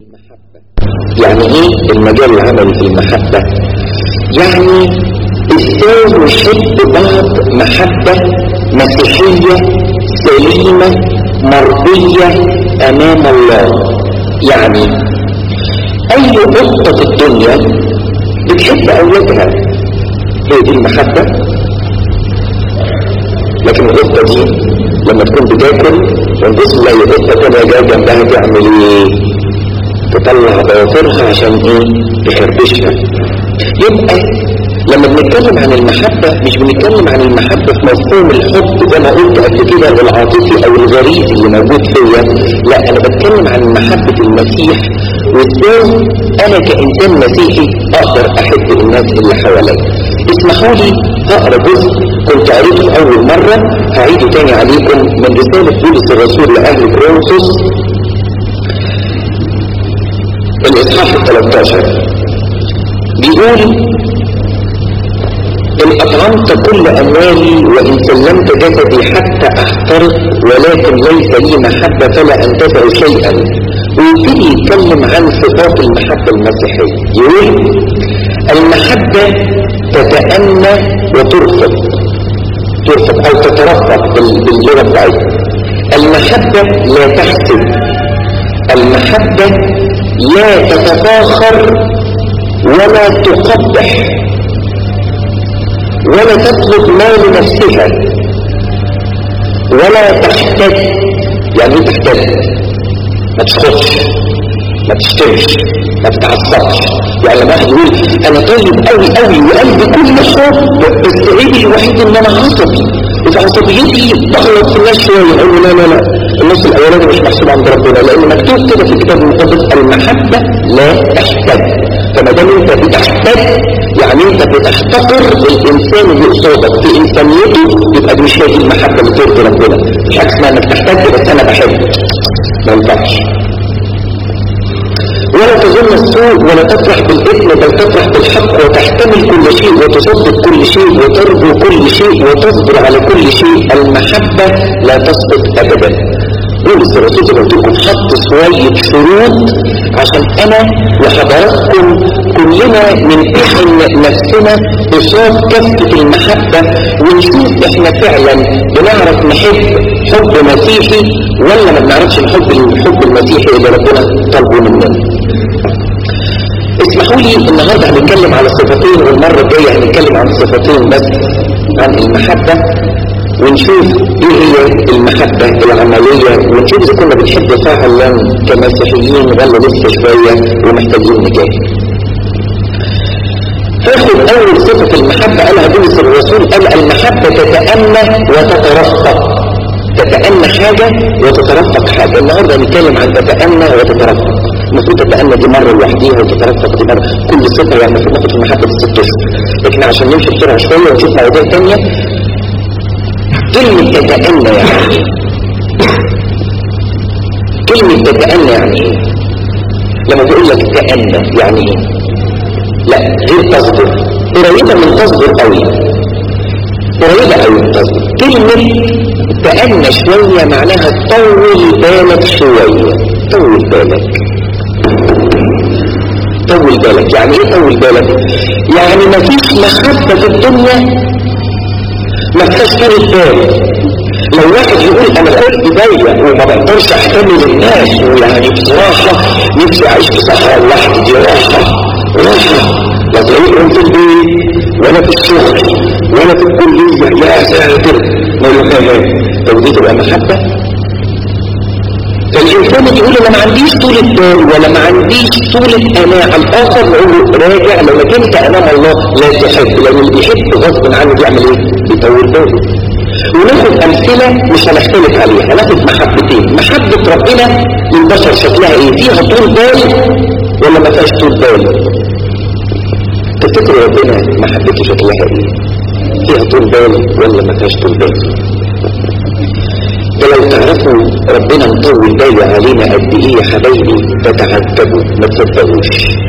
المحبة يعني ايه المجال العملي في المحبة يعني ازاي نحب بعض محبة مسيحية سليمة مرضية امام الله يعني اي قطة في الدنيا بتحب اولادها هي دي المحبة لكن القطة دي لما تكون بتاكل ونبص نلاقي قطة تانية جاية جنبها تعمل ايه تطلع ضوافرها عشان ايه تخربشها يبقى لما بنتكلم عن المحبة مش بنتكلم عن المحبة في مفهوم الحب زي ما قلت قبل كده العاطفي او الغريزي اللي موجود فيا لا انا بتكلم عن محبة المسيح وازاي انا كانسان مسيحي اقدر احب الناس اللي حواليا اسمحوا لي هقرا جزء كنت قريته اول مرة هعيده تاني عليكم من رسالة بولس الرسول لاهل كورنثوس الإصحاح ال 13 بيقول إن أطعمت كل أموالي وإن سلمت جسدي حتى أحترق ولكن ليس لي محبة فلا أنتفع شيئا ويبتدي يتكلم عن صفات المحبة المسيحية يقول المحبة تتأنى وترفق ترفق أو تترفق باللغة بتاعتها المحبة لا تحسد المحبة لا تتفاخر ولا تقبح ولا تطلب ما لنفسها ولا تحتاج يعني ايه تحتاج ما تسخطش ما تشتمش ما تتعصبش يعني لما واحد يقول انا طيب قوي قوي وقلبي كل حب بس عيبي الوحيد ان انا عصبي اذا عصبيتي بغلط في الناس شويه اقول لا لا لا النص الاولاني مش محسوب عند ربنا لان مكتوب كده في الكتاب المقدس المحبه لا تحتاج فما دام انت بتحتاج يعني انت بتحتقر الانسان اللي قصادك في انسانيته يبقى دي مش هي المحبه اللي ترضي ربنا مش حاجه اسمها انك تحتاج بس انا بحب ما ينفعش ولا تظن السوء ولا تفرح بالإثم بل تفرح بالحق وتحتمل كل شيء وتصدق كل شيء وترجو كل شيء وتصبر على كل شيء المحبة لا تسقط أبدا بولس الرسول زي ما قلت لكم حط شوية شروط عشان أنا وحضراتكم كلنا نمتحن نفسنا قصاد كفة المحبة ونشوف احنا فعلا بنعرف نحب حب مسيحي ولا ما بنعرفش الحب الحب المسيحي اللي ربنا طلبه مننا اسمحوا لي النهارده هنتكلم على صفتين والمرة الجاية هنتكلم عن صفتين بس عن المحبة ونشوف ايه هي المحبة العملية ونشوف اذا كنا بنحب فعلا كمسيحيين ولا لسه شوية ومحتاجين نجاهد تاخد اول صفة المحبة قالها بولس الرسول قال المحبة تتأنى وتترفق تتأنى حاجة وتترفق حاجة النهاردة هنتكلم عن تتأنى وتترفق المفروض تتأنى دي مرة لوحديها وتترفق دي مرة كل صفة يعني المفروض ناخد المحبة في ست اشهر لكن عشان نمشي بسرعة شوية ونشوف مواضيع تانية كلمة تتأنى يعني ايه؟ كلمة تتأنى يعني ايه؟ لما بيقول لك تأنى يعني ايه؟ لا غير تصبر قريبة من تصبر قوي قريبة قوي من تصبر كلمة تأنى شوية معناها طول بالك شوية طول بالك طول بالك يعني ايه طول بالك يعني ما فيش محبة في الدنيا ما فيهاش طول بال لو واحد يقول انا قلبي ضيق وما بقدرش احتمل الناس ويعني بصراحة نفسي اعيش في صحراء لوحدي دي راحة راحة لا تلاقيهم في البيت ولا في الشغل ولا في الكلية يا ساتر ما يقول طب دي تبقى محبة فالإنسان يقول أنا ما عنديش طولة بال ولا ما عنديش طولة أناة الآخر نقول له راجع لو كنت أمام الله لا تحب لأن اللي بيحب غصب عنه بيعمل إيه؟ بيطول باله وناخد أمثلة مش هنختلف عليها هناخد محبتين محبة ربنا للبشر شكلها إيه؟ فيها طول بال ولا ما فيهاش طول بال؟ تفتكروا ربنا محبته شكلها إيه؟ فيها طول بال ولا ما فيهاش طول بال؟ ده لو تعرفوا ربنا مطول باله علينا قد ايه يا حبايبي تتعجبوا ما تصدقوش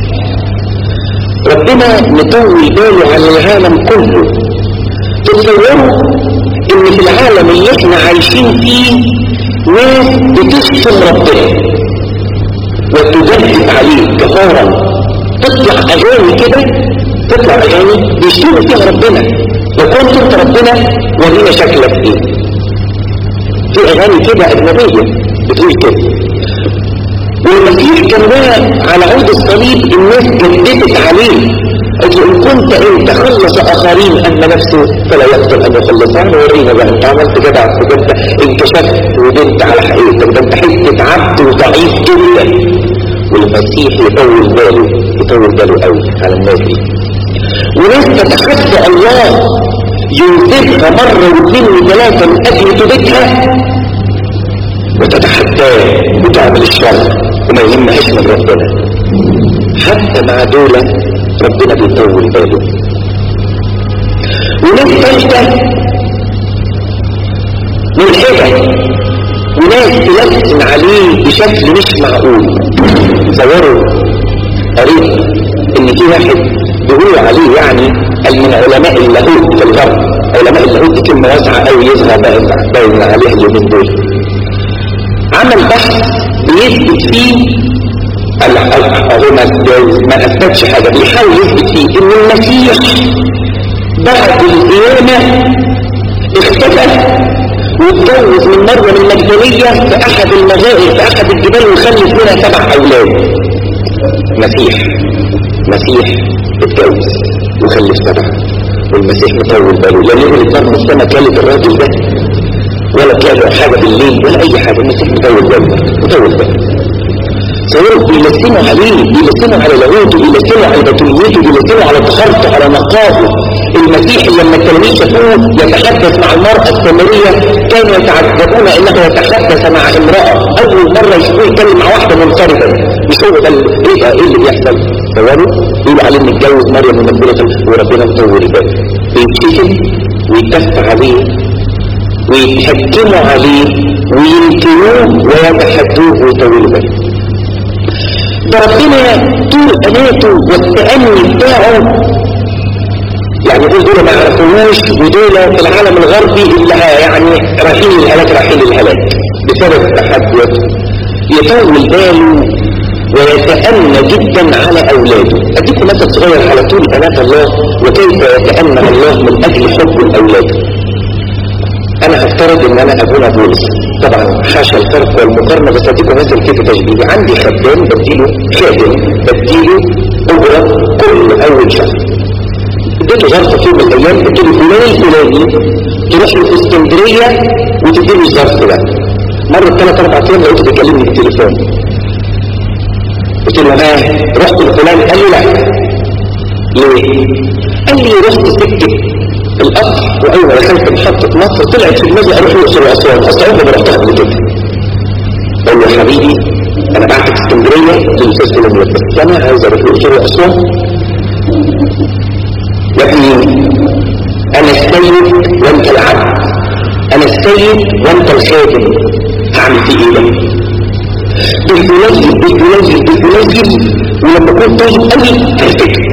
ربنا مطول باله على العالم كله تصوروا ان في العالم اللي احنا عايشين فيه ناس بتشتم ربنا وتجدد عليه كفارا تطلع اغاني كده تطلع اغاني بيشتغل فيها ربنا لو كنت انت ربنا ورينا شكلك ايه في اغاني كده اجنبيه بتقول كده والمسيح كان على عود الصليب الناس جددت عليه قلت إن كنت انت خلص اخرين اما نفسه فلا يقدر ان يخلص انا ورينا بقى انت عملت جدع انت انكشفت ودنت على حقيقتك ده انت حته عبد وضعيف جدا والمسيح يطول باله يطول باله قوي على الناس دي وناس تتخفى الله ينزلها مرة واثنين وثلاثة من اجل توبتها وتتحداه وتعمل الشر وما يهمهاش من ربنا حتى مع دولة ربنا بيطول باله وناس ثالثة ملحدة وناس تلسن عليه بشكل مش معقول تصوروا قريب ان في واحد بيقولوا عليه يعني من علماء اللاهوت في الغرب علماء اللاهوت دي كلمه واسعه قوي يظهر باين عليها اليومين دول عمل بحث بيثبت فيه هو ما اثبتش حاجه بيحاول يثبت فيه ان المسيح بعد القيامه اختفى واتجوز من مريم المجدليه في احد المغائر في احد الجبال وخلف منها سبع اولاد مسيح مسيح اتجوز وخلف سبع والمسيح مطول باله لا يقول النار من السماء كانت الراجل ده ولا كان حاجه بالليل ولا اي حاجه المسيح مطول باله مطول باله تصوروا بيلسنوا عليه بيلسنوا على لاهوته بيلسنوا على بطوليته بيلسنوا على تخرطه على نقاهه المسيح لما التلاميذ شافوه يتحدث مع المرأة السامرية كانوا يتعجبون انه يتحدث مع امرأة اول مرة يشوفوه يتكلم مع واحدة منفردة مش هو ده ايه ده ايه اللي بيحصل تصوروا يقولوا عليه ان اتجوز مريم المقبولة وربنا مطول باله بيتشتم ويتف عليه ويتحكموا عليه وينكروه ويتحدوه ويطولوا باله ده ربنا طول أناته والتأني بتاعه يعني دول دول ما عرفوهوش ودول في العالم الغربي اللي يعني رايحين للهلاك رايحين للهلاك بسبب التحدث يطول باله ويتأنى جدا على أولاده أديكم مثل صغير على طول أناة الله وكيف يتأنى الله من أجل حب الأولاد أنا هفترض إن أنا أبونا بولس طبعا حاشا الفرق والمقارنة بس اديكم مثل كده تشبيه عندي خدام بديله خادم بديله أجرة كل أول شهر اديته ظرف في يوم من الأيام اديله فلان الفلاني تروح له في اسكندرية وتديله الظرف ده مرة ثلاث أربع أيام لقيته بيكلمني بالتليفون قلت له ها رحت لفلان قال لي لا ليه؟ قال لي رحت سكة القطر واول ما دخلت محطة مصر طلعت في دماغي اروح الاقصر واسوان اصلا عمري ما رحتها قبل كده قال له يا حبيبي انا بعتك اسكندريه للاستاذ فلان بس انا عايز اروح الاقصر واسوان يا ابني انا السيد وانت العبد انا السيد وانت الخادم هعمل فيه ايه ده بالمنزل بالمنزل بالمنزل ولما كنت طيب قوي هرتكب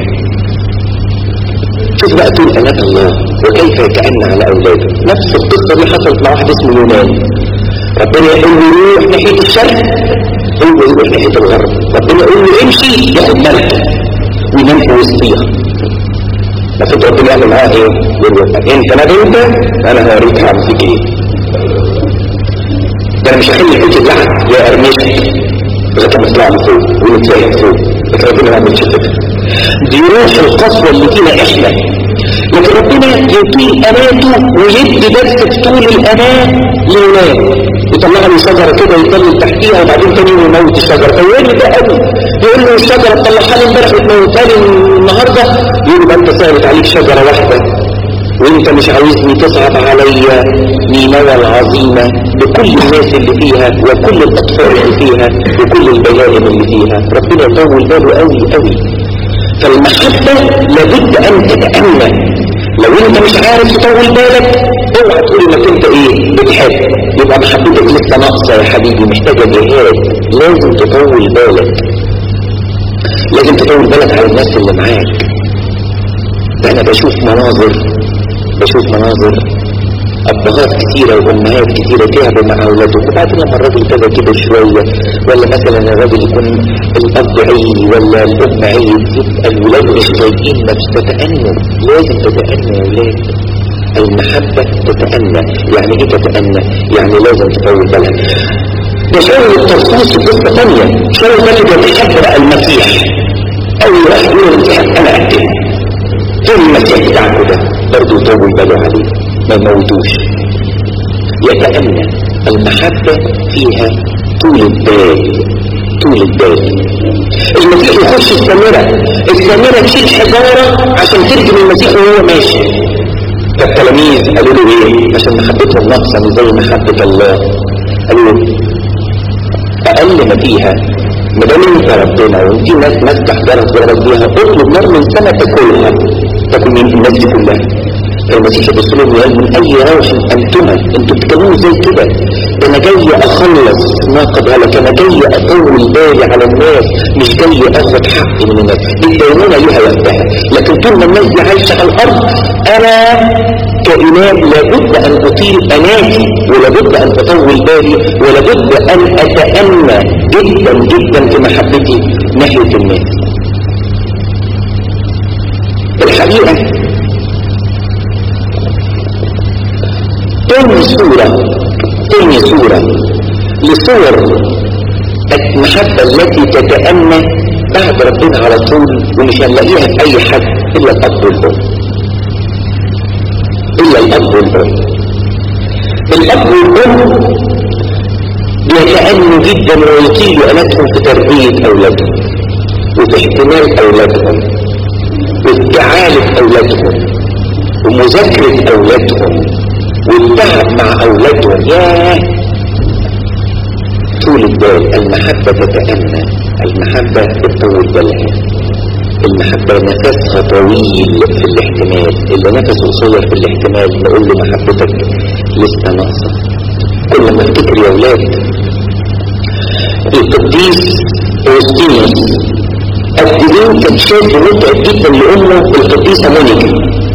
شوف بقى طول أنات الله وكيف يتأنى على أولاده نفس القصة دي حصلت مع واحد اسمه يونان ربنا يقول له روح ناحية الشرق هو يروح ناحية الغرب ربنا يقول له امشي ياخد ملك وينام في وسطيها المفروض ربنا يعمل معاه ايه؟ يقول له انت ما انت انا هوريك هعمل فيك ايه؟ ده انا مش هخلي الحوت يبلعك يا ارميشك لغايه ما تطلع فوق ونتلاقي فوق لكن ربنا ما عملش كده دي روح القسوه اللي فينا احنا لكن ربنا يطيل أماته ويدي درس طول الأمان لولاد يطلع له شجرة كده يتكلم تحتيها وبعدين تاني يموت الشجرة فيقول ده قوي يقول له الشجرة طلعها لي امبارح وتموتها لي النهارده يقول له انت سهلت عليك شجرة واحدة وانت مش عاوزني تصعب عليا نينوى العظيمة بكل الناس اللي فيها وكل الأطفال اللي فيها وكل البهائم اللي فيها ربنا يطول باله قوي قوي فالمحبة لابد أن تتأمن لو انت مش عارف تطول بالك اوعى تقول انك انت ايه بتحب يبقى محبتك لسه ناقصه يا حبيبي محتاجه جهاد لازم تطول بالك لازم تطول بالك على الناس اللي معاك ده انا بشوف مناظر بشوف مناظر أبهات كثيرة وأمهات كثيرة تعبوا مع أولادهم وبعدين لما الراجل كذا كده شوية ولا مثلا الراجل يكون الأب عيني ولا الأم عيني يبقى الولاد مش طايقين نفس تتأنوا لازم تتأنوا يا ولاد المحبة تتأنى يعني ايه تتأنى يعني لازم تطول بالك ده شاول الترسوس قصة ثانية شاول ده كان بيحب بقى المسيح أول واحد يقول المسيح أنا أقتل فين المسيح بتاعكم ده برضه يطول باله عليه ما يموتوش يتأنى المحبة فيها طول البال طول البال المسيح يخش السامرة السامرة تشيل حجارة عشان ترجم المسيح وهو ماشي فالتلاميذ قالوا له ايه عشان محبتهم ناقصة مش زي محبة الله قالوا له اقل ما فيها ما دام انت ربنا وانت ناس مسبح جرس ضربك بيها اطلب نار من سنة تاكلها تاكل من الناس دي كلها المسيح يبص لهم وقال من اي روح انتما انتوا بتتكلموا زي كده ده انا جاي اخلص ما قد هلك انا جاي اطول بالي على الناس مش جاي اخد حقي من الناس الدينونه ليها وقتها لكن طول ما الناس دي عايشه على الارض انا كإمام لابد أن أطيل أناتي ولابد أن أطول بالي ولابد أن أتأنى جدا جدا في محبتي ناحية الناس الحقيقة تاني صورة تاني صورة لصور المحبة التي تتأنى بعد ربنا على طول ومش هنلاقيها في أي حد إلا الأب والأم إلا الأب والأم الأب والأم بيتأنوا جدا ويطيلوا أناتهم في تربية أولادهم وفي احتمال أولادهم وفي أولادهم ومذاكرة أولادهم والتعب مع أولادهم ياه طول البال المحبة تتأنى المحبة تطول بالها المحبة نفسها طويل في الاحتمال اللي نفسه قصير في الاحتمال نقول له محبتك لسه ناقصة كل ما افتكر يا ولاد القديس اوستينوس قد ايه كان شاب متعب جدا لامه القديسه مونيكا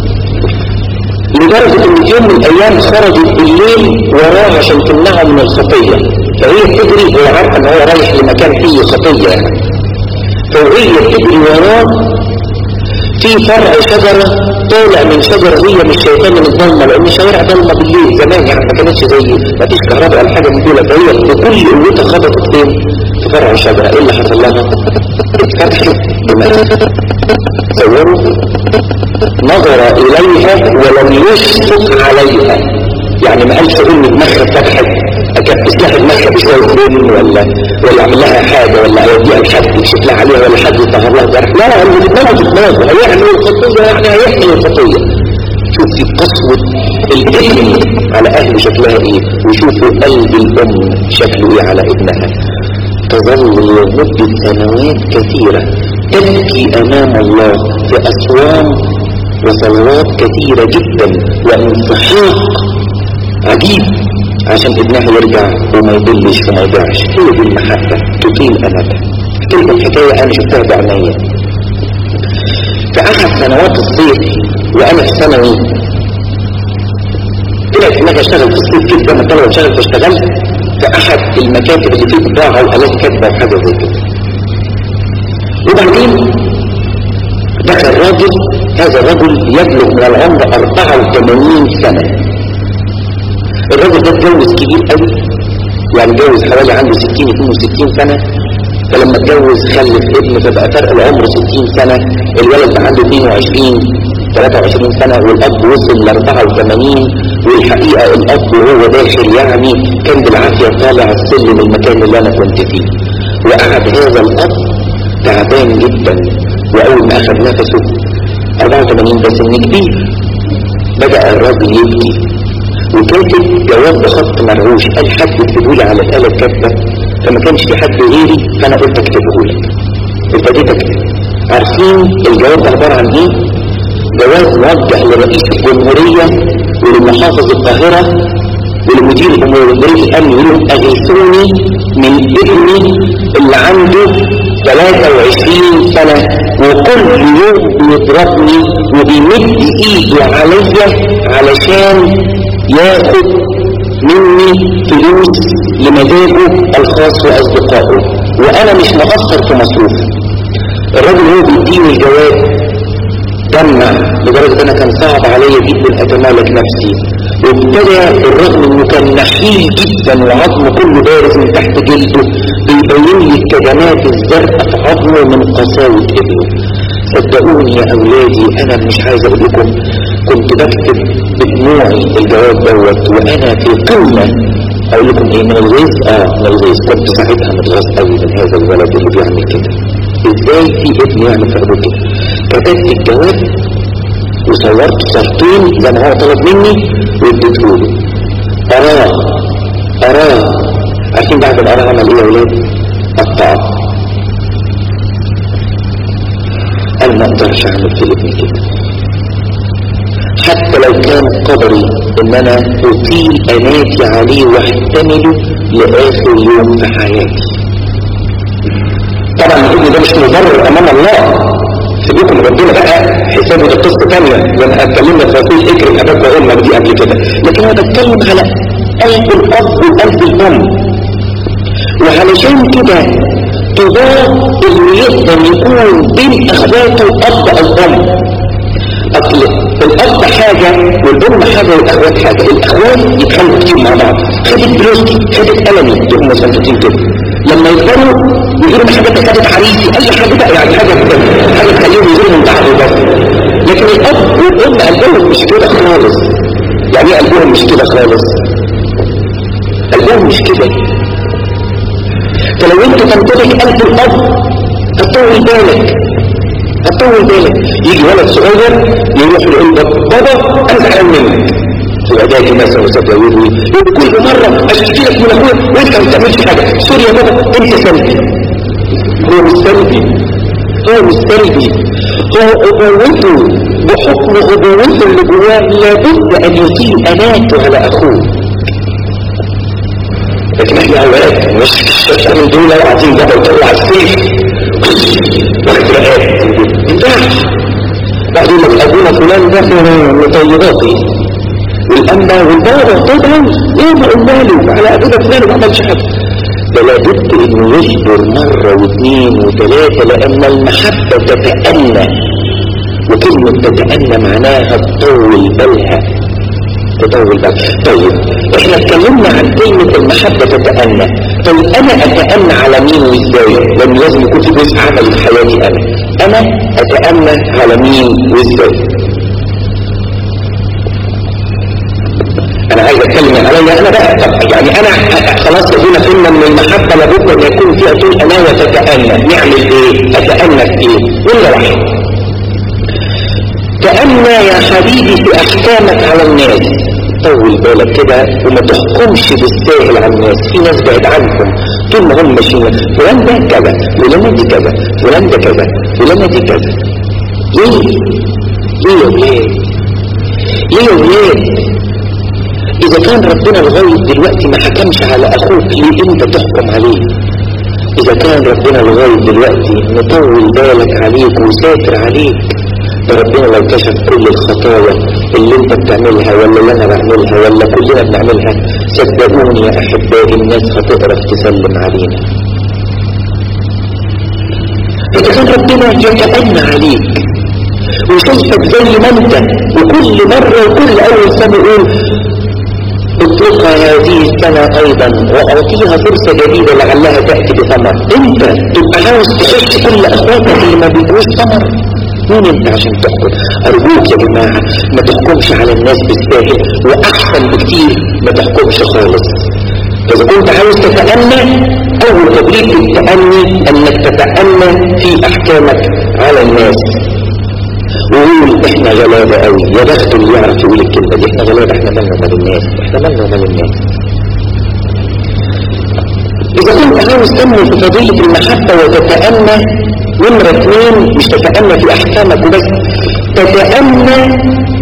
لدرجة ان يوم من الايام خرجت بالليل وراه عشان تمنعه من الخطية فهي بتجري وهي عارفة ان هو رايح لمكان فيه خطية يعني فوهي بتجري وراه في فرع شجرة طالع من شجرة هي مش شايفاه من الضلمة لان الشوارع ضلمة بالليل زمان يعني ما كانتش زي ما فيش كهرباء ولا حاجة من دول فهي بكل قوتها خبطت فين في فرع الشجرة ايه اللي حصل لها؟ اتفتحت دماغها تصوروا نظر إليها ولم يشفق عليها يعني ما قالش ان دماغها اتفتحت اكبس لها دماغها بشويه بن ولا ولا اعمل لها حاجه ولا اوديها لحد يكشف لها عليها ولا حد يطهر لها جرح لا اللي دماغه في دماغه هيعمل الخطيه يعني هيحمل الخطيه شوفي قسوة الابن على اهل شكلها ايه وشوفوا قلب الام شكله ايه على ابنها تظل لمدة سنوات كثيرة تبكي امام الله في اصوام وصلوات كثيرة جدا وانصحاق عجيب عشان ابنها يرجع وما يضلش وما يضيعش هي دي المحبة تطيل أمدها تلك الحكاية أنا شفتها بعينيا في أحد سنوات الصيف وأنا في ثانوي طلعت دماغي اشتغل في الصيف جدا ما طلعت اشتغل فاشتغلت في أحد المكاتب اللي فيه بضاعة وآلات كاتبة وحاجة زي كده وبعدين دخل راجل هذا الرجل يبلغ من العمر 84 سنة الراجل ده اتجوز كبير قوي يعني اتجوز حوالي عنده 60 62 سنة فلما اتجوز خلف ابن فبقى فرق العمر 60 سنة الولد بقى عنده 22 23 سنة والأب وصل ل 84 والحقيقة الأب وهو داخل يعني كان بالعافية طالع السلم المكان اللي أنا كنت فيه وقعد هذا الأب تعبان جدا وأول ما أخذ نفسه 84 ده سن كبير بدأ الراجل يبكي وكاتب جواب بخط مرعوش قال حد اكتبه لي على الآلة الكاتبة فما كانش في حد غيري فأنا قلت اكتبه لك ابتديت اكتب عارفين الجواب ده عبارة عن ايه؟ جواز موجه لرئيس الجمهورية ولمحافظ القاهرة ولمدير مديرية الأمن يقولوا أغيثوني من ابني اللي عنده 23 سنة وكل يوم بيضربني وبيمد ايده عليا علشان ياخد مني فلوس لمزاجه الخاص واصدقائه وانا مش مقصر في مصروفه الراجل هو بيديني الجواب دمع لدرجة انا كان صعب عليا جدا اتمالك نفسي وابتدى بالرغم انه كان نحيل جدا وعظمه كله بارز من تحت جلده بيبين لي الكدمات الزرقاء في عظمه من قساوة ابنه صدقوني يا اولادي انا مش عايز اقول لكم كنت بكتب بدموعي الجواب دوت وانا في قمة اقول لكم ايه من الغيظ اه من الغيظ كنت ساعتها متغاظ قوي من هذا الولد اللي بيعمل كده ازاي في ابن يعمل في ابوه كده كتبت الجواب وصورت صورتين زي ما هو طلب مني واديته له اراه اراه عارفين بعد الاراه عمل ايه يا ولاد قطعه انا ما اقدرش اعمل في ابني كده حتى لو كان قدري ان انا اطيل اناتي عليه واحتمله لاخر يوم في حياتي طبعا الابن ده مش مضرر امام الله سيبكم ربنا بقى حسابه ده قصه ثانيه لما اتكلمنا في رسول اكرم اباك وامك دي قبل كده لكن انا بتكلم على قلب الاب وقلب الام وعلشان كده طباع اللي يقدر يكون بين اخواته الاب او ام اصل الاب حاجة والام حاجة والاخوات حاجة الاخوات يتخانقوا كتير مع بعض خدت فلوسي خدت قلمي دول مسلطين كده لما يكبروا يقولوا حاجة خدت عريسي اي حاجة بقى يعني حاجة كده حاجة تخليهم يزوروا من تحت بس لكن الاب والام قلبهم مش كده خالص يعني ايه قلبهم مش كده خالص قلبهم مش كده فلو انت تمتلك قلب الاب هتطول بالك هتطول بالك يجي ولد صغير يروح يقول بابا انا زعلان منك تبقى جاي مثلا وتتجوزني كل مره اشتكي لك من اخويا وانت ما بتعملش حاجه سوري يا بابا انت سلبي هو مش سلبي هو مش سلبي هو ابوته بحكم ابوته اللي جواه لابد ان يطيل اناته على اخوه لكن احنا اوقات مش من دول قاعدين بقى وطلع السيف واخد رقاب ينفعش بعدين لما ابونا فلان ده مطيباتي والانبا والبابا طبعا ايه قلنا له على ابونا فلان ما عملش حاجه ده لابد انه يصبر مره واثنين وثلاثه لان المحبه تتأنى وكلمه تتأنى معناها تطول بالها تطول بقى طيب احنا اتكلمنا عن كلمة المحبة تتأنى طيب انا اتأنى على مين وازاي لان لازم يكون في جزء عملي في حياتي انا انا اتأنى على مين وازاي انا عايز اتكلم عليا انا بقى طب يعني انا خلاص يقولنا فهمنا ان المحبة لابد ان يكون فيها طول انا وتتأنى نعمل ايه اتأنى في ايه ولا واحد تأنى يا حبيبي في احكامك على الناس طول بالك كده وما تحكمش بالساهل على الناس في ناس بعيد عنكم طول ما هم ماشيين فلان ده كذا فلان دي كذا فلان ده كذا فلان دي كذا ليه ليه يا ولاد ليه يا ولاد اذا كان ربنا لغايه دلوقتي ما حكمش على اخوك ليه انت تحكم عليه اذا كان ربنا لغايه دلوقتي مطول بالك عليك وساتر عليك ده ربنا لو كشف كل الخطايا اللي انت بتعملها ولا اللي انا بعملها ولا كلنا بنعملها صدقوني يا احبائي الناس هتقرف تسلم علينا فاذا كان ربنا يتأنى عليك ويشوفك زي ما انت وكل مرة وكل اول سنة يقول اطلقها هذه السنة ايضا واعطيها فرصة جديدة لعلها تأتي بثمر انت تبقى عاوز تشش كل اخواتك اللي ما بيجوش ثمر مين انت عشان تحكم ارجوك يا جماعة ما تحكمش على الناس بالساهل واحسن بكتير ما تحكمش خالص اذا كنت عاوز تتأنى اول تدريب التأني انك تتأنى في احكامك على الناس وقول احنا غلابة قوي يا بخت اللي يعرف يقول الكلمة دي احنا غلابة احنا مالنا ومال الناس احنا مالنا ومال الناس اذا كنت عاوز تنمو في فضيلة المحبة وتتأنى نمرة اثنين مش تتأنى في احكامك وبس تتأنى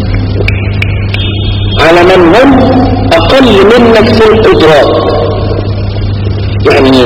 على من هم اقل منك في القدرات يعني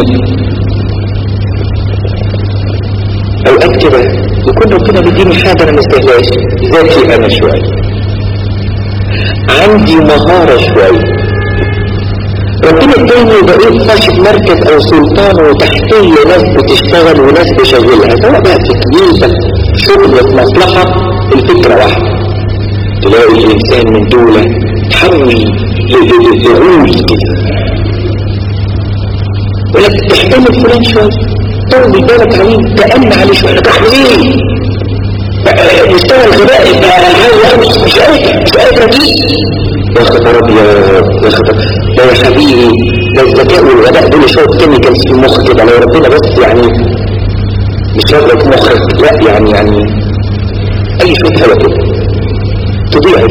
اوقات كده يكون ربنا بيديني حاجة انا مستهلاش ذاتي انا شوية عندي مهارة شوية ربنا اداني بقيت صاحب مركز او سلطان وتحتيه ناس بتشتغل وناس بشغلها سواء بقى في كنيسة شغل في مصلحة الفكرة واحدة تلاقي الانسان من دولة تحول لغول كده ولك تحتمل فلان شوية طول بالك عليه تأمن عليه شوية لك ايه مستوى الغباء مش مش قادر مش قادر اجيب يا خبر ابيض يا خبر ده يا حبيبي ده الذكاء والغباء دول شويه كيميكالز في المخ كده لو ربنا بس يعني مش لك مخك لا يعني يعني اي شويه حاجه كده طبيعي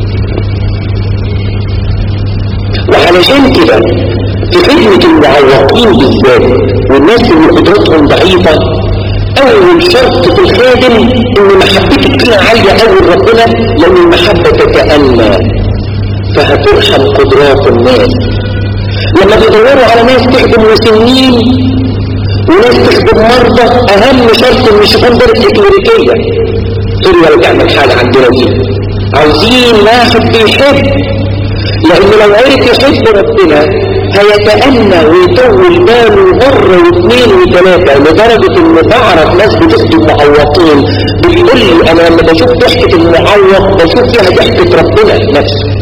وعلشان كده في خدمة المعوقين بالذات والناس اللي قدرتهم ضعيفة أول شرط في الخادم إن محبتك تكون عالية أول ربنا لأن المحبة تتأنى فهترحم قدرات الناس لما بيدوروا على ناس تخدم مسنين وناس تخدم مرضى اهم شرط مش يكون درجة كليريكية سوريا بتعمل حالة عندنا دي عاوزين واحد بيحب لان لو عرف يحب ربنا هيتأنى ويطول باله مرة واثنين وثلاثة لدرجة ان بعرف ناس بتخدم معوقين بيقول لي انا لما بشوف ضحكة المعوق بشوف فيها ضحكة ربنا نفسه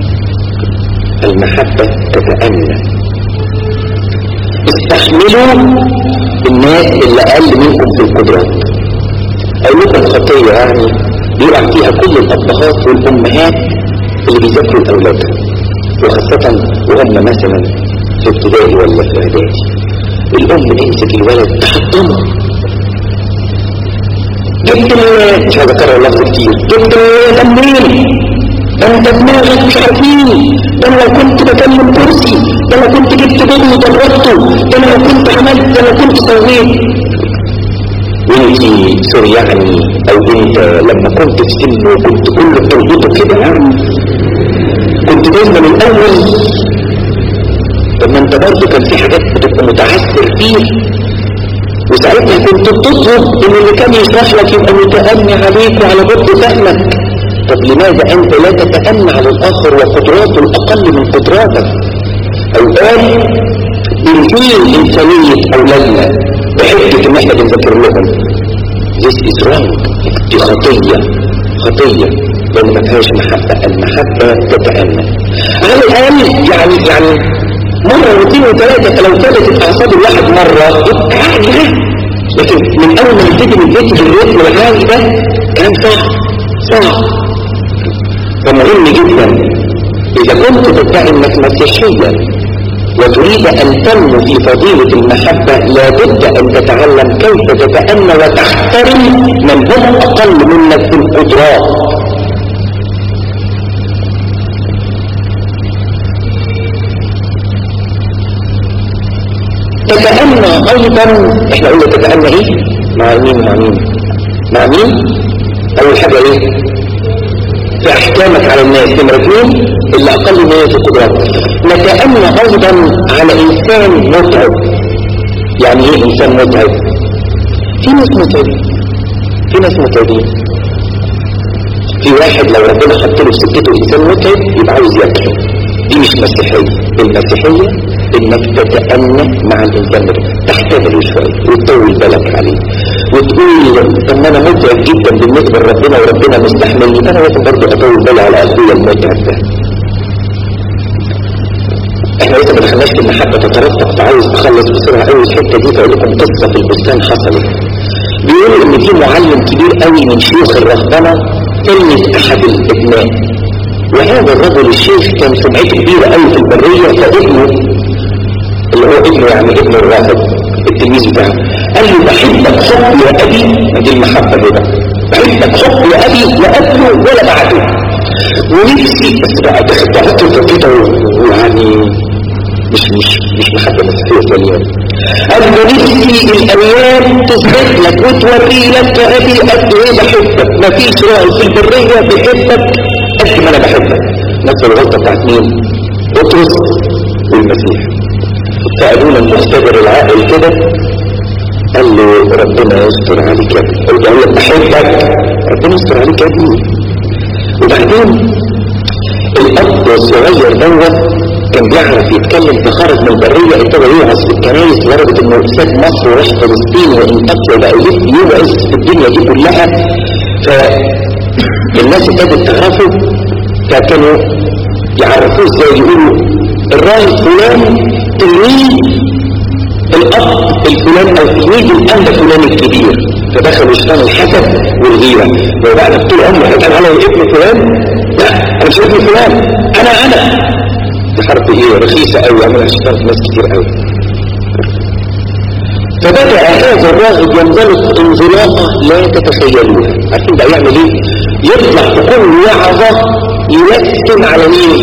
المحبة تتأنى استحملوا الناس اللي أقل منكم في القدرات أقول لكم خطية يعني بيقع فيها كل الأبهات والأمهات اللي بيذاكروا لأولادهم وخاصة وهم مثلا في ابتدائي ولا في إعدادي الأم تمسك الولد تحطمه جبت مش عايز أكرر اللفظ كتير جبت منين ده انت دماغك مش عارفين ده انا لو كنت بكلم كرسي ده انا كنت جبت بيض وضربته ده انا لو كنت عملت ده انا كنت سويت وانت سوري يعني او انت لما كنت في سن وكنت كل تربطه كده يعني كنت دايما الاول طب ما انت برضه كان في حاجات بتبقى متعثر فيها وساعتها كنت بتطلب ان اللي كان يشرح لك يبقى متأني عليك وعلى بد فهمك طب لماذا أنت لا تتأمى على الآخر وقدراته الأقل من قدراتك الآن بنزيل إنسانية أولادنا بحجة إن إحنا بنذكر لهم This is wrong دي خطية خطية لأن ما فيهاش محبة المحبة تتأمى على الآن يعني يعني مرة واثنين وثلاثة فلو ثبتت أعصاب الواحد مرة يبقى عادي لكن من أول ما نبتدي من البيت بالريتم العالي ده كلام صعب صعب فمهم جدا إذا كنت تدعي أنك مسيحيا وتريد أن تنمو في فضيلة المحبة لابد أن تتعلم كيف تتأنى وتحترم من هم أقل منك في القدرات تتأنى أيضا احنا قلنا تتأنى ايه مع مين مع مين مع مين أول حاجة ايه في احكامك على الناس نمرة اثنين اللي اقل منه في القدرات نتأمل ايضا على انسان متعب يعني ايه انسان متعب في ناس متعبين في ناس متعبين في واحد لو ربنا حط له في سكته انسان متعب يبقى عاوز ياكله دي مش مسيحيه المسيحيه انك تتأنى مع الانسان ده تحتمله شوية وتطول بالك عليه وتقول ان انا متعب جدا بالنسبة لربنا وربنا مستحملني انا لازم برضه اطول بالي على اخويا المتعب ده احنا لسه ما دخلناش في المحبة تترتب فعاوز اخلص بسرعة قوي الحتة دي فاقول لكم قصة في البستان حصلت بيقولوا ان في معلم كبير قوي من شيوخ الرهبنة تلمس احد الابناء وهذا الرجل الشيخ كان سمعته كبيرة قوي في البرية فابنه اللي هو ابنه يعني ابن الراهب التلميذ بتاعه قال له بحبك حب يا ابي دي المحبه دي بقى بحبك حب يا ابي لا قبله ولا بعده ونفسي بس بقى تحطه كده ويعني مش مش مش محبه مسيحيه سليمه قال له نفسي الايام تثبت لك وتوري لك يا ابي قد ايه بحبك مفيش راجل في البريه بيحبك قد ما انا بحبك نفس الغلطه بتاعت مين؟ بطرس والمسيح فقالوا المختبر العاقل كده قال له ربنا يستر عليك يا ابني قلت له بحبك ربنا يستر عليك يا ابني وبعدين الاب الصغير دوت كان بيعرف يتكلم فخرج من البرية ابتدى يوعظ في الكنايس لدرجة انه ساب مصر وراح فلسطين وانتقل وبقى يوعظ في الدنيا دي كلها فالناس ابتدت تعرفه فكانوا يعرفوه ازاي يقولوا الراهب فلان تلميذ الاب الفلان او تلميذ الاب فلان الكبير فدخلوا شيطان الحسد والغيره لو بقى طول عمره هيتقال على ابن فلان لا انا مش ابن فلان انا انا دي حرب ايه رخيصه قوي يعملها شيطان في ناس كتير قوي فبدأ هذا الراغب ينزلق انزلاقة لا تتخيلوها عارفين بقى يعمل ايه يطلع بكل وعظة يلسن على مين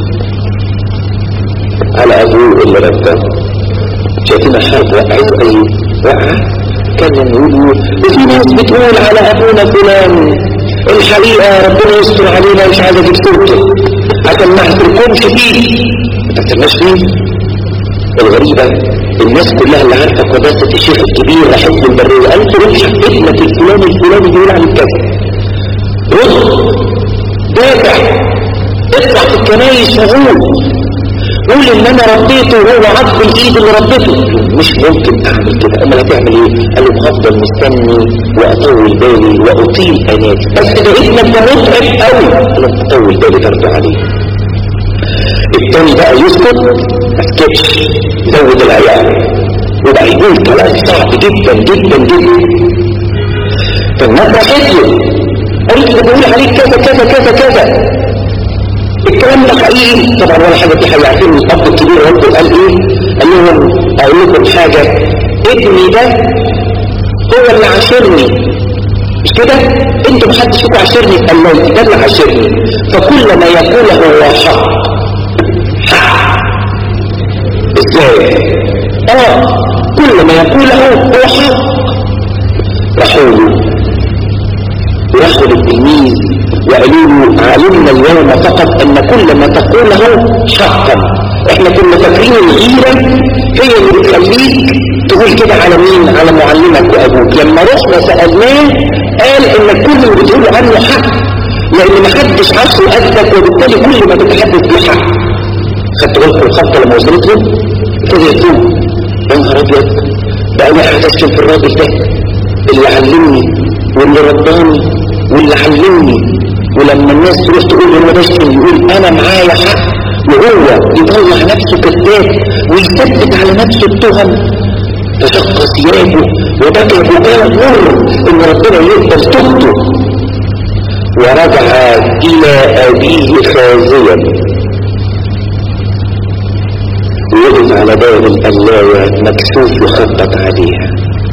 على ابوه اللي رباه شايفين الحرب وقعت اي وقعة كان يقولوا وفي ناس بتقول على ابونا فلان الحقيقة ربنا يستر علينا مش عايز اجيب صورته عشان ما احتركمش فيه ما تحترناش فيه الغريبة الناس كلها اللي عارفة قداسة الشيخ الكبير رحمة البرية قالت روح ابنك الفلاني الفلاني بيقول عن كذا رد دافع اطلع في الكنايس وقول قول ان انا ربيته وهو عض الايد اللي ربيته مش ممكن اعمل كده امال هتعمل ايه قال له هفضل مستني واطول بالي واطيل اناتي بس ده ابنك ده متعب قوي قال له اطول بالي برضه عليه التاني بقى يسكت ما سكتش زود العيال وبقى يقول كلام صعب جدا جدا جدا فالناس راحت له قالت له بقول عليك كذا كذا كذا كذا الكلام ده حقيقي طبعا ولا حاجه دي حقيقه عارفين الاب الكبير رد قال ايه قال لهم اقول لكم حاجه ابني ده هو اللي عاشرني مش كده انتوا محدش فيكم عاشرني في الله ده اللي عاشرني فكل ما يقوله هو حق حق ازاي اه كل ما يقوله هو حق راحوا له وراحوا للتلميذ وقالوا له علمنا اليوم فقط ان كل ما تقوله حقا احنا كنا فاكرين الغيره هي اللي بتخليك تقول كده على مين على معلمك وابوك لما رحنا سالناه قال ان كل اللي بتقوله عنه حق لان ما حدش عاشره قدك وبالتالي كل ما تتحدث فيه حق خدت بالكم الخطه لما وصلت له ابتدى يتوب يا نهار ابيض بقى انا قاعد اشتم في الراجل ده اللي علمني واللي رباني واللي علمني ولما الناس تروح تقول له انا بشتم يقول انا معايا حق وهو يطلع نفسه كذاب ويثبت على نفسه التهم فشق ثيابه وبكى بكاء مر ان ربنا يقبل توبته ورجع الى ابيه خازيا وقف على باب القلاية مكسوف يخبط عليها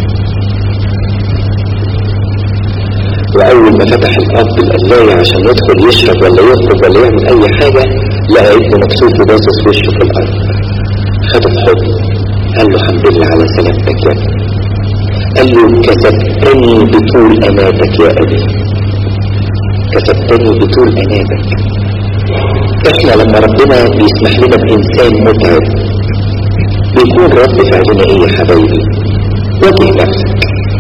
وأول ما فتح الأب القلاية عشان يدخل يشرب ولا يخرج ولا يعمل أي حاجة لقى ابنه مكسوف وباصص وشه في الأرض خده في حضنه قال له الحمد لله على سلامتك يا ابني قال له كسبتني بطول أناتك يا أبي كسبتني بطول أناتك احنا لما ربنا بيسمح لنا بإنسان متعب بيكون رد فعلنا ايه يا حبايبي واجه نفسك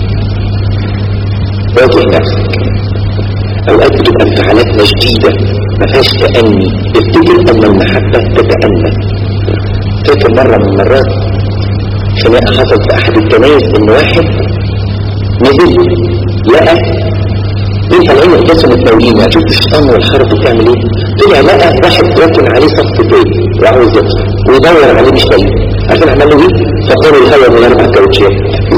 واجه نفسك اوقات بتبقى انفعالاتنا شديدة ما فيهاش تأني افتكر ان المحبة تتأنى فاكر مرة من المرات خناقة حصلت في احد الكنايس ان واحد نزل لقى انت العين الجسم التولين هتشوف الشيطان والحرب بتعمل ايه طلع لقى واحد راكن عليه صف تاني وعاوز يطلع ويدور عليه مش لاقيه عشان عمل له ايه فقروا الهواء من اربع كاوتشات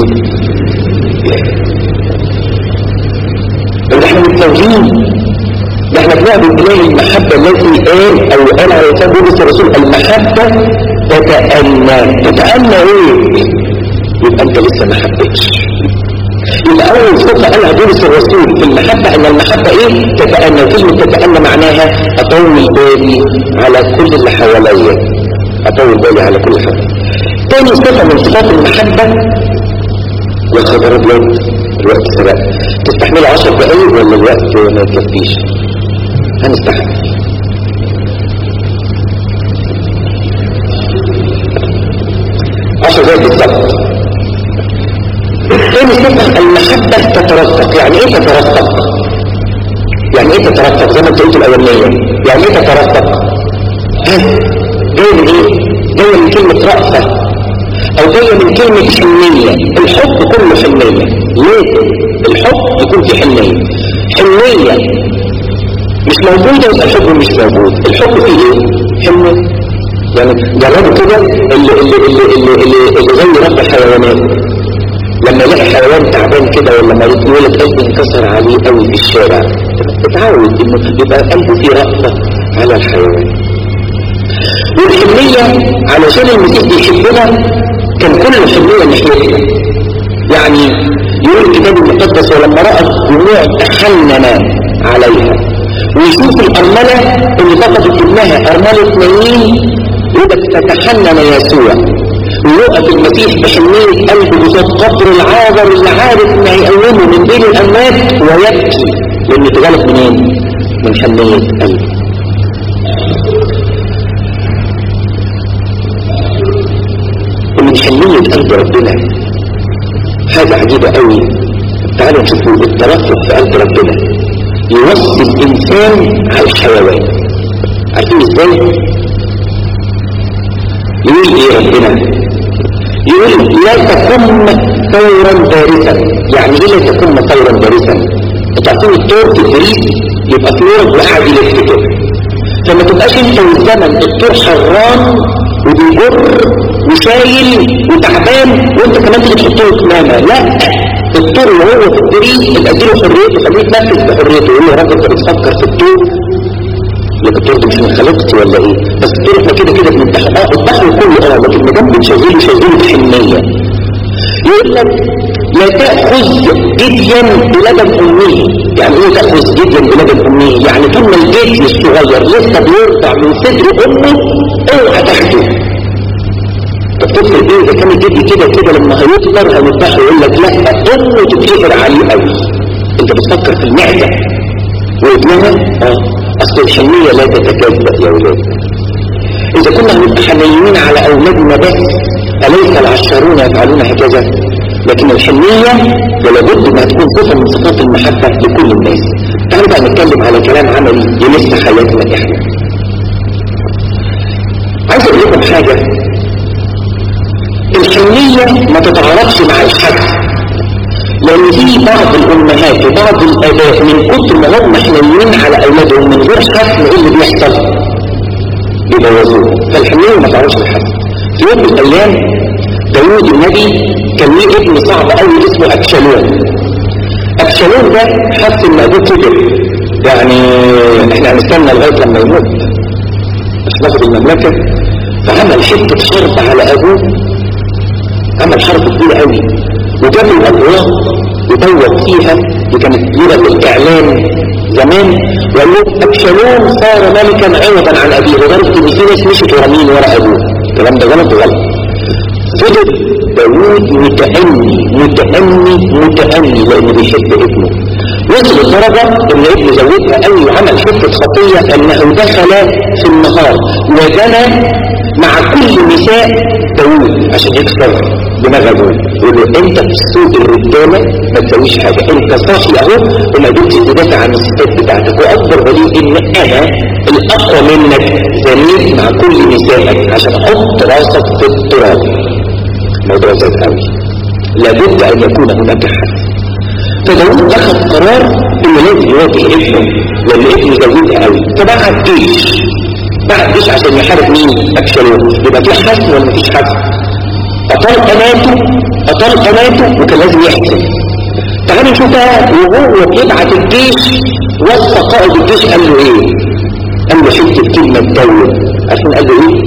ده احنا متفاهمين ده احنا بنعبد اله المحبة التي قال او قال على لسان بولس الرسول المحبة تتأنى تتأنى ايه يبقى انت لسه ما حبيتش يبقى اول صفة قالها بولس الرسول في المحبة ان المحبة ايه تتأنى كلمة تتأنى معناها اطول بالي على كل اللي حواليا اطول بالي على كل حاجة تاني صفة من صفات المحبة يا خبر ابيض الوقت سبق تستحمل عشر دقايق ولا الوقت ما يكفيش هنستحمل عشر دقايق بالظبط تاني صفة المحبة تترسق يعني ايه تترسق يعني ايه تترسق زي ما انت قلت الاولانية يعني ايه تترسق رأفة جاية من ايه جاية من كلمة رأفة او جاية من كلمة حنية الحب كله حنية ليه الحب يكون في حنية حنية مش موجودة يبقى الحب مش موجود الحب فيه ايه حنية يعني جربوا كده اللي اللي اللي اللي اللي, اللي زي رب الحيوانات لما يلاقي حيوان تعبان كده ولا مريض يقول لك قلبي انكسر عليه قوي في الشارع اتعود انه يبقى قلبه فيه رأفة على الحيوان والحنية علشان المسيح بيحبنا كان كل حنية ناحيتنا يعني يقول الكتاب المقدس ولما رأى الدموع تحنن عليها ويشوف الأرملة اللي فقدت ابنها أرملة نايين يبقى تتحنن يسوع ويقف المسيح بحنية قلبه بصوت قبر العابر اللي عارف انه هيقومه من بين الأموات ويبكي لأنه اتغلب منين؟ من حنية قلبه ومن حنية قلب ربنا حاجة عجيبة قوي تعالوا نشوفوا الترفق في قلب ربنا يوصي الإنسان على الحيوان عارفين ازاي؟ يقول ايه ربنا يقول لا تكن ثورا بارزا يعني ايه لا تكن ثورا بارزا انت عارفين الطور في البريد يبقى طور وقاعد يلف كده فما تبقاش انت والزمن الطور حران وبيجر وشايل وتعبان وانت كمان تيجي تحطه كمامه لا الطور وهو في الطريق يبقى اديله حريته خليه يتنفس بحريته يقول له يا رب انت بتفكر في الطور لكن الطور ده مش من خلقتي ولا ايه بس الطور احنا كده كده بنمتحن اه الدخل كله اه لكن ما دام بنشغله شغله بحنيه يقول لك لا تأخذ جديا بلبن أمه يعني ايه تأخذ جديا بلبن أمه يعني طول ما الجدي الصغير لسه بيرضع من صدر أمه اوعى تاخده طب تفكر ايه اذا كان الجدي كده كده لما هيكبر هيفتح يقول لك لا امه تتكفر عليه قوي انت بتفكر في المعده وابنها اه اصل الحنيه لا تتكذب يا ولاد اذا كنا هنبقى حنينين على اولادنا بس اليس العشرون يفعلون هكذا لكن الحنيه ولابد انها تكون صفه من صفات المحبه لكل الناس تعالوا بقى نتكلم على كلام عملي يمس حياتنا احنا عايز اقول لكم حاجه الحنية ما تتعارضش مع الحد لأن في بعض الأمهات وبعض الآباء من كتر ما هم حنينين على أولادهم من غير حد إيه اللي بيحصل؟ بيبوظوه فالحنية ما تتعارضش مع الحد في يوم من الأيام داوود النبي كان ليه ابن صعب قوي اسمه أبشالون أبشالون ده حس إن أبوه كبر يعني إحنا هنستنى لغاية لما يموت عشان ناخد المملكة فعمل حتة حرب على أبوه عمل حرب كبيرة قوي وجاب الأبواب يدور فيها وكانت كبيرة الإعلام زمان وقال له أبشالوم صار ملكا عوضا عن أبيه لدرجة إن في ناس مشت ورا مين ورا أبوه الكلام ده غلط وغلط فضل داوود متأني متأني متأني لأنه بيحب ابنه وصل لدرجة إن ابنه زودها قوي وعمل حتة خطية أنه دخل في النهار وزنى مع كل نساء داوود عشان يكسر دماغ ابوه يقول له انت في سوق الرجاله ما تسويش حاجه انت صاحي اهو وما قدرتش تدافع عن الستات بتاعتك واكبر دليل ان انا الاقوى منك زنيت مع كل نسائك عشان احط راسك في التراب الموضوع زاد قوي لابد ان يكون هناك حد فداوود اخذ قرار انه لازم يواجه ابنه لان ابنه زودها قوي فبعت جيش بعد جيش عشان يحارب مين أبشالوم يبقى في حسم ولا مفيش حسم أطال قناته أطال قناته وكان لازم يحسم تعالوا نشوف بقى وهو بيبعت الجيش وصى قائد الجيش قال له ايه قال له شفت الكلمة تدور عشان قال له ايه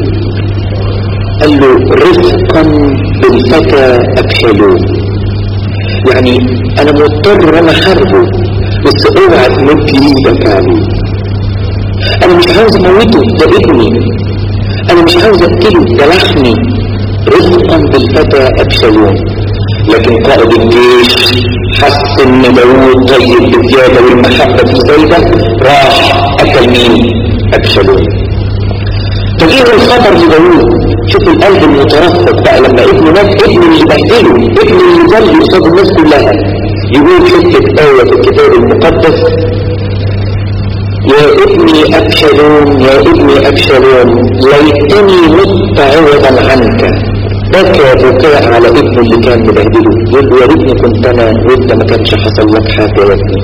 قال له رفقا بالفتى أبشالوم يعني انا مضطر ان انا حاربه بس اوعى تمد ايدك عليه انا مش عاوز اموته ده ابني انا مش عاوز اقتله ده لحمي رفقا بالفتى ابشالوم لكن قائد الجيش حس ان داوود طيب بزياده والمحبه في زايده راح قتل مين ابشالوم فجيه الخبر لداوود شوف القلب المترفض بقى لما ابنه مات ابنه اللي بهدله ابنه اللي ذل قصاد الناس كلها يقول حته ايه في الكتاب المقدس يا ابني أبشرون يا ابني أبشرون ليتني مت عوضا عنك بكى بكاء على ابنه اللي كان مبهدله يقول له يا ريتني كنت انا وانت ما كانش حصل لك حاجه يا ابني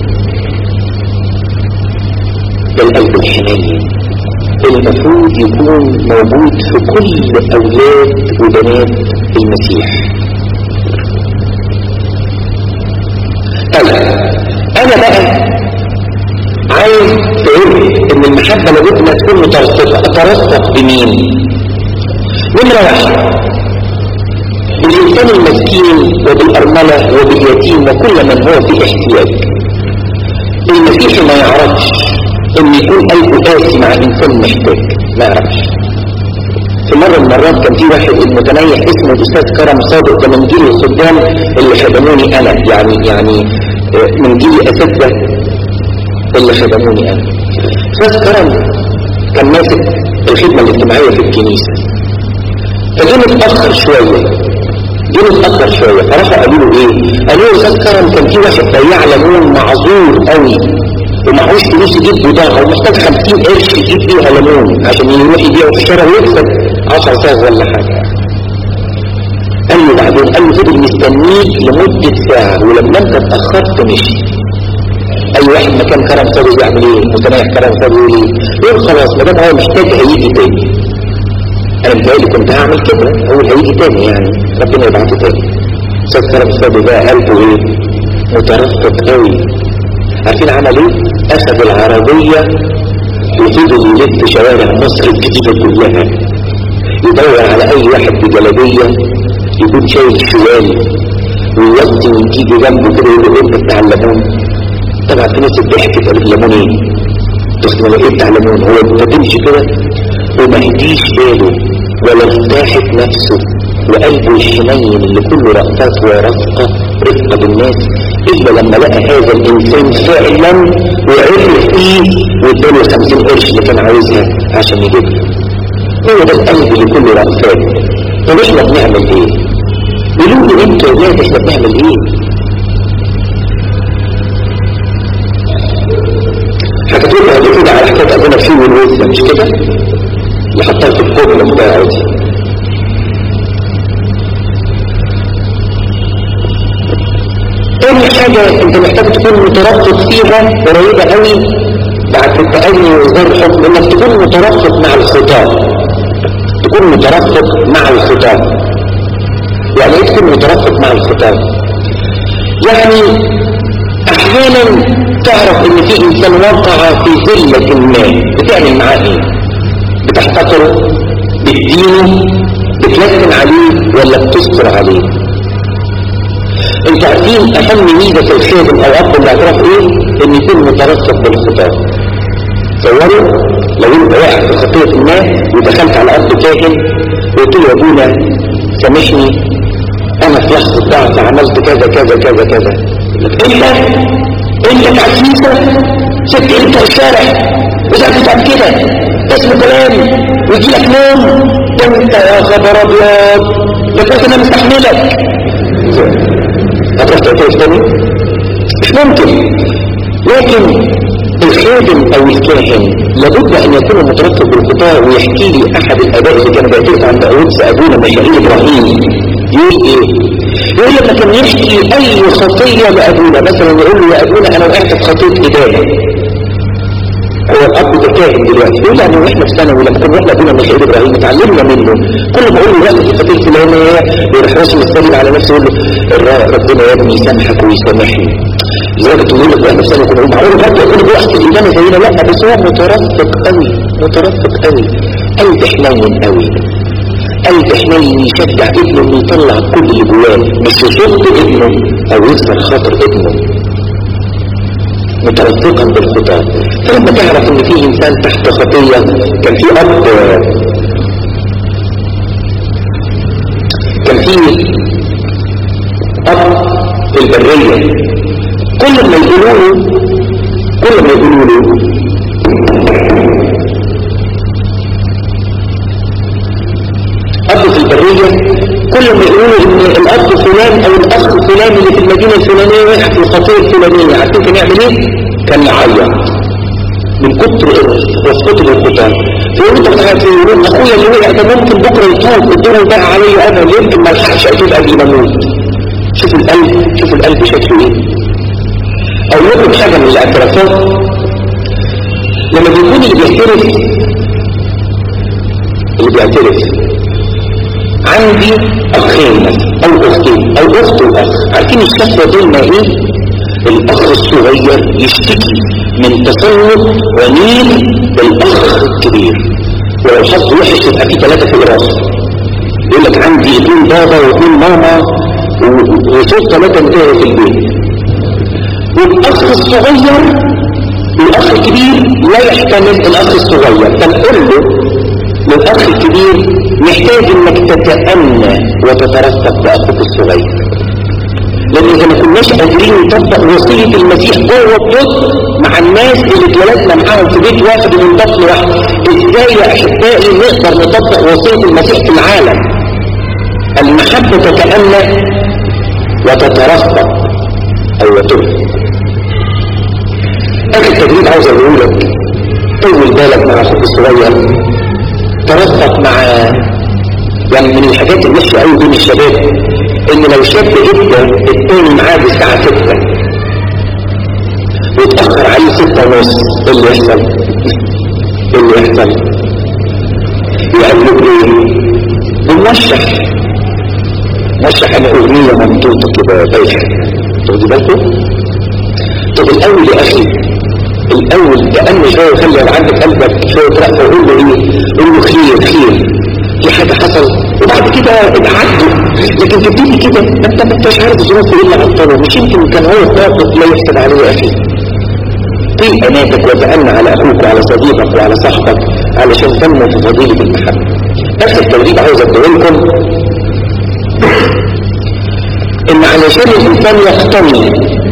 ده القلب الحنين المفروض يكون موجود في كل اولاد وبنات المسيح طيب انا بقى عايز تقول ان المحبه لابد انها تكون مترصفه اترصف بمين نمره واحد بالإنسان المسكين وبالأرملة وباليتيم وكل من هو في احتياج المسيح ما يعرفش ان يكون قلبه قاسي مع انسان محتاج ما يعرفش في مرة من المرات كان في واحد المتنيح اسمه الأستاذ كرم صادق ده من جيل الخدام اللي خدموني أنا يعني يعني من جيل أساتذة اللي خدموني أنا أستاذ كرم كان ماسك الخدمة الاجتماعية في الكنيسة فجه متأخر شوية جه متأخر شوية فراحوا قالوا له ايه قالوا له استاذ كرم كان في واحد بياع ليمون معذور قوي ومعهوش فلوس يجيب بضاعة ومحتاج 50 قرش يجيب بيها ليمون عشان يروح يبيعه في الشارع ويكسب 10 ساغ ولا حاجة قال له بعدين قال له فضل مستنيك لمدة ساعة ولما انت اتأخرت مشي اي واحد مكان كرم صادق يعمل ايه متنايح كرم صادق يقول ايه يقول خلاص ما دام هو محتاج هيجي تاني انا متهيألي كنت هعمل كده هو هيجي تاني يعني ربنا يبعثه تاني استاذ كرم الصبي ده قلبه ايه مترفق قوي عارفين عمل ايه اخذ العربية وفضل يلف شوارع مصر الجديدة كلها يدور على اي واحد بجلبية يكون شايل شوال ويوطي ويجي جنبه كده يقول له انت بتاع الليمون طبعا في ناس ضحكت قالت ليمون ايه تخدم ايه بتاع الليمون هو انت تمشي كده وما هديش باله ولا ارتاحت نفسه وقلبه الحنين اللي كله رأفات ورفقة رفقة بالناس إلا لما لقى هذا الإنسان فعلا وعرف فيه واداله 50 قرش اللي كان عاوزها عشان يجيبها هو ده القلب اللي كله رأفات طب احنا بنعمل ايه؟ قولوا لي انتوا يا ولاد احنا بنعمل ايه؟ حكيت لكم قبل كده على حكايه ابونا فيه والوزه مش كده؟ اللي حطها في الكوبل بتاعه دي تاني حاجة انت محتاج تكون مترفق فيها قريبة قوي بعد التأني وإصدار الحكم انك تكون مترفق مع الخطاب تكون مترفق مع الخطاب يعني ايه تكون مترفق مع الخطاب يعني احيانا تعرف ان في انسان وقع في ذلة ما بتعمل معاه ايه بتحتقره بتدينه بتلسن عليه ولا بتستر عليه انتوا عارفين اهم ميزه في الخادم او اب الاعتراف ايه ان يكون مترصد بالخطاب تصوروا لو انت واقع في خطيه ما ودخلت على ارض كاهن وقلت له يا ابونا سامحني انا في لحظه ضعف عملت كذا كذا كذا كذا انت انت تعسيسه سبت انت الشارع وزعت بتعمل كده اسمه كلام ويجي لك نوم ده انت يا خبر ابيض ده كنت انا مستحملك هتروح تعترف تاني مش ممكن لكن الخادم او الكاهن لابد ان يكون مترتب بالخطاء ويحكي لي احد الاباء اللي كان بيعترف عند اودس ابونا مشاهير ابراهيم يقول ايه يقول لما كان يحكي اي خطيه لابونا مثلا يقول له يا ابونا انا وقعت في خطيه ادانه هو الاب ده كاهن دلوقتي يقول يعني واحنا في ثانوي لما كنا احنا ابونا مشاهير ابراهيم اتعلمنا منه كل ما اقول له لا في خطيه فلانيه يروح راسم السلم على نفسه يقول له ربنا يا ابني يسامحك ويسامحني لدرجه يقول لك احنا في ثانوي كنا بنقول معقول برضه يكون ابوه احسن ايمان زينا لا بس هو مترفق قوي مترفق قوي قلب حنين قوي قلب حنين يشجع ابنه انه يطلع كل اللي جواه مش يصد ابنه او يكسر خاطر ابنه مترفقا بالخطاب فلما تعرف ان في انسان تحت خطية كان في اب كان في اب في البرية كل ما يقولوا له كل ما يقولوا له اب في البرية كل ما يقولوا ان الاب فلان او الاخ فلان اللي في المدينة الفلانية وقع في الخطية الفلانية عارفين كان يعمل ايه كان يعيط من كتر رفضته للقتال فيقول انت بتعرف يقول اخويا اللي وقع ده ممكن بكره يتوب الدور بقى عليا انا يمكن ما الحقش اتوب قبل ما اموت شوف القلب شوف القلب شكله ايه او لكم حاجه من الاعترافات لما بيكون اللي بيعترف اللي بيعترف عندي اخين مثلا او اختين او اخت واخ عارفين الشخص دول ما ايه الاخ الصغير يشتكي من تسلط ونيل الاخ الكبير ولو حظ وحش يبقى في ثلاثه في الراس يقول لك عندي اثنين بابا واثنين ماما وصوت ثلاثه انتهوا في البيت والاخ الصغير الاخ الكبير لا يحتمل الاخ الصغير فنقول له للاخ الكبير محتاج انك تتأنى وتترفق باخوك الصغير لان اذا ما كناش قادرين نطبق وصيه المسيح جوه البيت مع الناس اللي اتولدنا معاهم في بيت واحد ومن طفل واحد ازاي يا احبائي نقدر نطبق وصيه المسيح في العالم المحبه تتأنى وتترفق او ترفق اخر تدريب عاوز اقول لك طول بالك مع اخوك الصغير ترفق مع يعني من الحاجات الوحشه قوي بين الشباب ان لو شاب ادى التاني معاه الساعه 6 واتاخر عليه 6 ونص ايه اللي يحصل؟ ايه اللي يحصل؟ يقلب ايه؟ بنوشح موشح انا اغنيه ممدوده كده بايخه تاخدي بالكم؟ طب الاول يا اخي الاول تأمن شوية وخلي عندك قلبك شوية رأفة وقول له ايه قول له خير خير في حاجة حصل وبعد كده ابعده لكن تبتدي كده ما انت ما انتش عارف الظروف ايه اللي عطله مش يمكن كان هو موقف لا يحسب عليه يا اخي طيب اماتك وتأمن على اخوك وعلى صديقك وعلى صاحبك علشان تنمو في فضيلة المحبة نفس التدريب عاوز اديه لكم ان علشان الانسان يقتني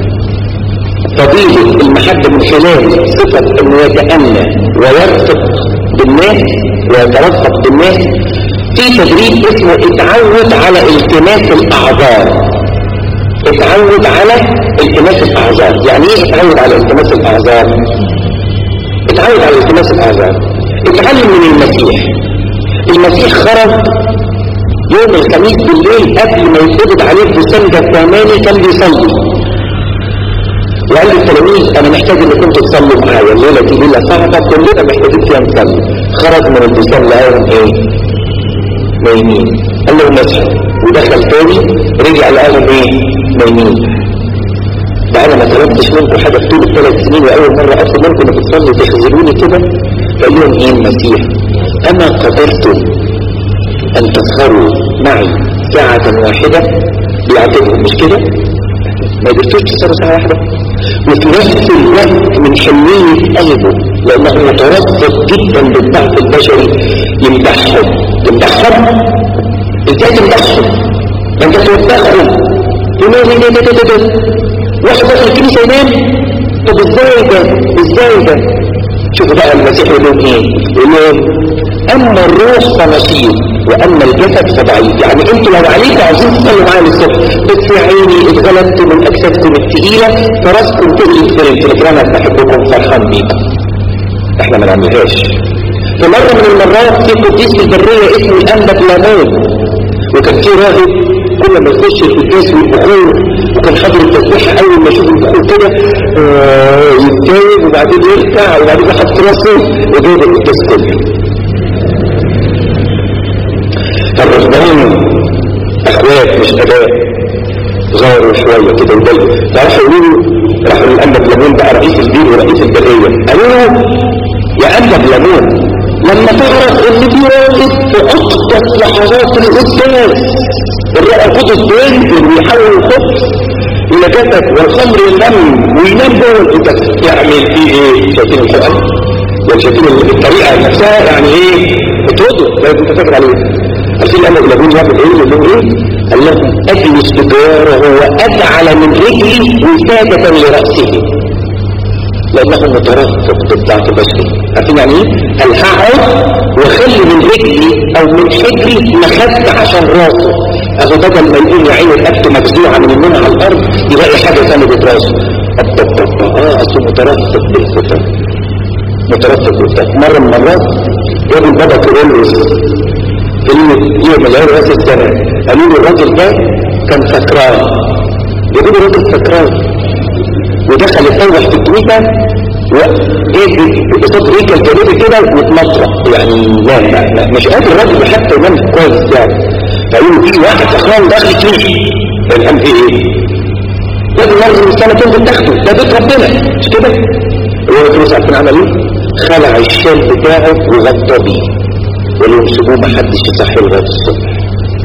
فضيلة المحبة من خلال صفة انه يتأنى ويرفق بالناس ويترفق بالناس في تدريب اسمه اتعود على التماس الاعذار اتعود على التماس الاعذار يعني ايه اتعود على التماس الاعذار اتعود على التماس الاعذار اتعلم من المسيح المسيح خرج يوم الخميس بالليل قبل ما يتقبض عليه بسنة الثماني كان بيصلي وقال للتلاميذ انا محتاج انكم تصلوا معايا الليله دي ليله صعبه كلنا محتاجين فيها نصلي خرج من البستان لقاهم ايه نايمين قال لهم اصحوا ودخل تاني رجع لقاهم ايه نايمين ده انا ما طلبتش منكم حاجه في طول الثلاث سنين واول مره اطلب منكم انكم تصلوا تخذلوني كده قال لهم ايه المسيح اما قدرتم ان تسهروا معي ساعه واحده بيعتبروا مش كده ما قدرتوش تسهروا ساعه واحده وفي نفس الوقت من حنية قلبه لأنه مترفض جدا بالضعف البشري يمدحهم يمدحهم ازاي تمدحهم؟ ما انت توبخهم ينام ينام ينام واحد داخل الكنيسة ينام طب ازاي ده؟ ازاي ده؟ شوفوا بقى المسيح يقول لهم ايه؟ يقول لهم اما الروح فنشيط واما الجسد فضعيف يعني انتوا لو عليكم عايزين تصلوا معايا للصبح بس يا عيني اتغلبتوا من اجسادكم الثقيله فراسكم تغلب في التليجرامات بحبكم فرحان بيكم احنا ما نعملهاش في مره من المرات في قديس في البريه اسمه الانبا بلامون وكان في راهب كل ما يخش في الكاس والبخور وكان حاضر التسبيحه اول ما يشوف البخور كده آه يتجاوب وبعدين يركع وبعدين يحط راسه وجايب الكاس كله الرهبان اخوات مش اباء ظهروا شوية كده وبل فراحوا يقولوا راحوا للأنبا بلمون بقى رئيس الدين ورئيس البرية قالوا له يا أنبا بلمون لما تعرف ان في واحد في اقدس لحظات القداس الرئة القدس بينزل ويحول الخبز الى جسد والخمر ينام وينام جوه القداس يعمل فيه ايه شايفين القرآن وشايفين الطريقة نفسها يعني ايه اتوضوا لازم انت فاكر عليه عارفين الأمر الذين يعمل ايه يقول لهم ايه قال لهم اجلس بجواره واجعل من رجلي وسادة لرأسه لأنه مترفق بالضعف البشري عارفين يعني ايه؟ قال هقعد واخلي من رجلي او من حجري مخدة عشان راسه اهو بدل ما يقول يا عيني رقبته مجزوعة من النوم على الارض يلاقي حاجة سندت راسه اب اب اب اه اصله مترفق بالخطر مترفق وبتاع مرة من المرات جابوا البابا كيرلس قالوا له يوم العيد راس السنة قالوا له الراجل ده كان سكران جابوا له راجل سكران ودخل يصوح في التويتر وايه بصوت ريكا الجنوبي كده واتمطرح يعني لا لا مش قادر الراجل حتى ينام كويس يعني فقالوا في واحد سكران داخل فيه الان في ايه لازم لازم السنة تنزل تاخده ده بيت ربنا مش كده هو فلوس عارفين عمل ايه خلع الشال بتاعه وغطى بيه ولو يسيبوه محدش يصحي لغايه الصبح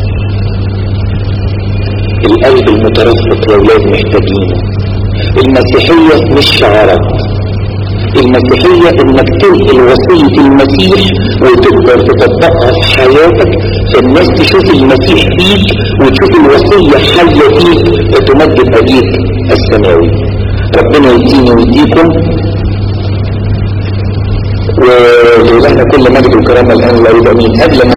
القلب المترفق يا ولاد محتاجينه المسيحية مش شعارات المسيحية انك تنقل وصية المسيح وتقدر تطبقها في حياتك فالناس تشوف المسيح فيك وتشوف الوصية حية فيك فتمجد أبيك السماوي ربنا يديني ويديكم ولله كل مجد وكرامة الآن لا يبقى مين قبل ما